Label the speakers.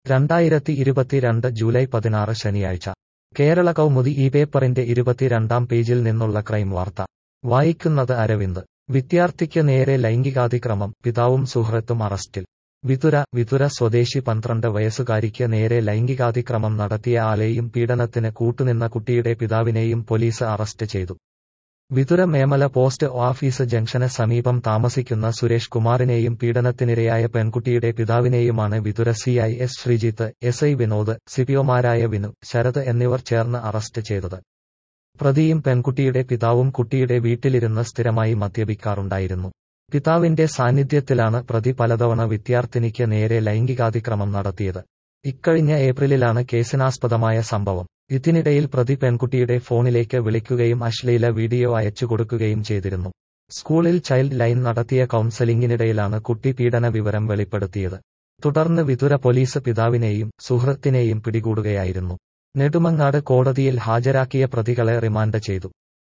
Speaker 1: രണ്ടായിരത്തി ഇരുപത്തിരണ്ട് ജൂലൈ പതിനാറ് ശനിയാഴ്ച കേരള കൗമുദി ഈ പേപ്പറിന്റെ ഇരുപത്തിരണ്ടാം പേജിൽ നിന്നുള്ള ക്രൈം വാർത്ത വായിക്കുന്നത് അരവിന്ദ് വിദ്യാർത്ഥിക്ക് നേരെ ലൈംഗികാതിക്രമം പിതാവും സുഹൃത്തും അറസ്റ്റിൽ വിതുര വിതുര സ്വദേശി പന്ത്രണ്ട് വയസ്സുകാരിക്ക് നേരെ ലൈംഗികാതിക്രമം നടത്തിയ ആളെയും പീഡനത്തിന് കൂട്ടുനിന്ന കുട്ടിയുടെ പിതാവിനെയും പോലീസ് അറസ്റ്റ് ചെയ്തു വിതുര മേമല പോസ്റ്റ് ഓഫീസ് ജംഗ്ഷന് സമീപം താമസിക്കുന്ന സുരേഷ് കുമാറിനെയും പീഡനത്തിനിരയായ പെൺകുട്ടിയുടെ പിതാവിനെയുമാണ് Vithura C I S Sreejith S I Vinod സിപിഒമാരായ വിനു ശരത് എന്നിവർ ചേർന്ന് അറസ്റ്റ് ചെയ്തത് പ്രതിയും പെൺകുട്ടിയുടെ പിതാവും കുട്ടിയുടെ വീട്ടിലിരുന്ന് സ്ഥിരമായി മദ്യപിക്കാറുണ്ടായിരുന്നു പിതാവിന്റെ സാന്നിധ്യത്തിലാണ് പ്രതി പലതവണ വിദ്യാർത്ഥിനിക്ക് നേരെ ലൈംഗികാതിക്രമം നടത്തിയത് ഇക്കഴിഞ്ഞ ഏപ്രിലിലാണ് കേസിനാസ്പദമായ സംഭവം ഇതിനിടയിൽ പ്രതി പെൺകുട്ടിയുടെ ഫോണിലേക്ക് വിളിക്കുകയും അശ്ലീല വീഡിയോ അയച്ചു കൊടുക്കുകയും ചെയ്തിരുന്നു സ്കൂളിൽ ചൈൽഡ് ലൈൻ നടത്തിയ കൌൺസലിംഗിനിടയിലാണ് കുട്ടി പീഡന വിവരം വെളിപ്പെടുത്തിയത് തുടർന്ന് വിതുര പോലീസ് പിതാവിനെയും സുഹൃത്തിനെയും പിടികൂടുകയായിരുന്നു നെടുമങ്ങാട് കോടതിയിൽ ഹാജരാക്കിയ പ്രതികളെ റിമാൻഡ് ചെയ്തു